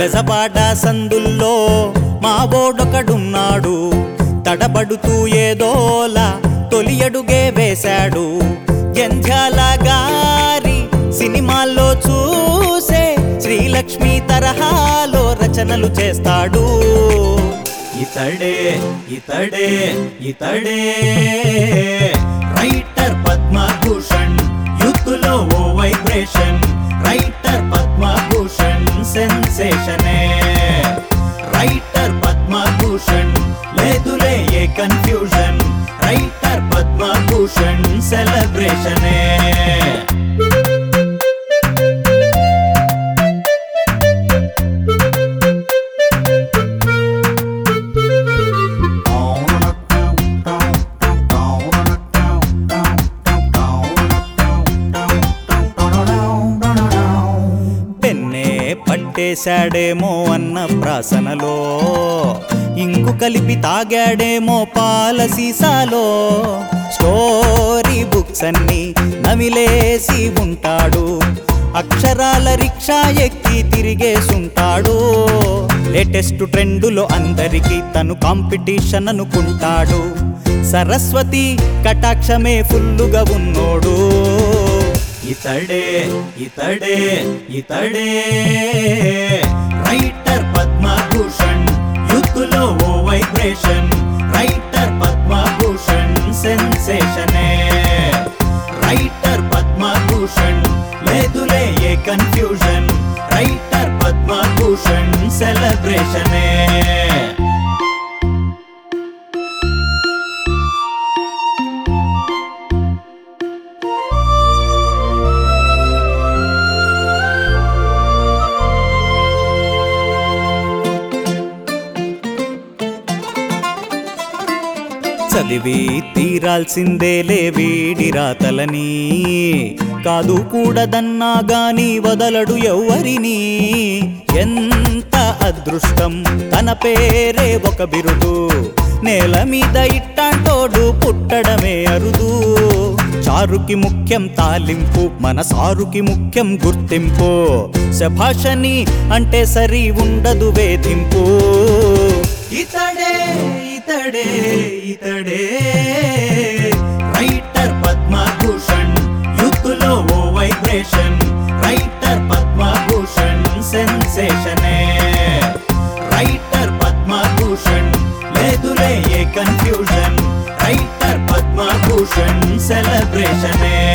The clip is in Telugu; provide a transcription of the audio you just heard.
బెజబాడ సందుల్లో మా బోడొకడున్నాడు తడబడుతూ ఏదోలా తొలి అడుగే వేశాడు జంధ్యాల గారి సినిమాల్లో చూసే శ్రీలక్ష్మి తరహాలో రచనలు చేస్తాడు ఇతడే ఇతడే ఇతడే రైటర్ పద్మభూషణ్ యూత్లో ఓ వైబ్రేషన్ రైటర్ పద్మభూషణ్ సెన్సేషనే రైటర్ పద్మభూషణ్ లేదులే ఏ కన్ఫ్యూజన్ రైటర్ పద్మభూషణ్ సెలబ్రేషనే పెన్నే పట్టేశాడేమో అన్న ప్రాసనలో ఇంకు కలిపి తాగాడేమో పాల సీసాలో స్టోరీ బుక్స్ అన్ని నమిలేసి ఉంటాడు అక్షరాల రిక్షా ఎక్కి తిరిగేసుంటాడు లేటెస్ట్ ట్రెండులో అందరికీ తను కాంపిటీషన్ అనుకుంటాడు సరస్వతి కటాక్షమే ఫుల్లుగా ఉన్నోడు ఇతడే ఇతడే ఇతడే రైటర్ పద్మభూషణ్ యూత్లో ఓ వైబ్రేషన్ రైటర్ పద్మభూషణ్ సెన్సేషనే రైటర్ పద్మభూషణ్ లేదులే ఏ కన్ఫ్యూజన్ రైటర్ పద్మభూషణ్ సెలబ్రేషనే చదివి తీరాల్సిందేలే వీడి రాతలని కాదు కూడదన్నా గాని వదలడు ఎవ్వరిని ఎంత అదృష్టం తన పేరే ఒక బిరుదు నేల మీద ఇట్టాంటోడు పుట్టడమే అరుదు చారుకి ముఖ్యం తాలింపు మన సారుకి ముఖ్యం గుర్తింపు శభాషని అంటే సరి ఉండదు వేధింపు ఇతడే ఇతడే ఇతడే రైటర్ పద్మభూషణ్ యూత్లో ఓ వైబ్రేషన్ రైటర్ పద్మభూషణ్ సెన్సేషనే రైటర్ పద్మభూషణ్ లేదులే ఏ కన్ఫ్యూజన్ రైటర్ పద్మభూషణ్ సెలబ్రేషనే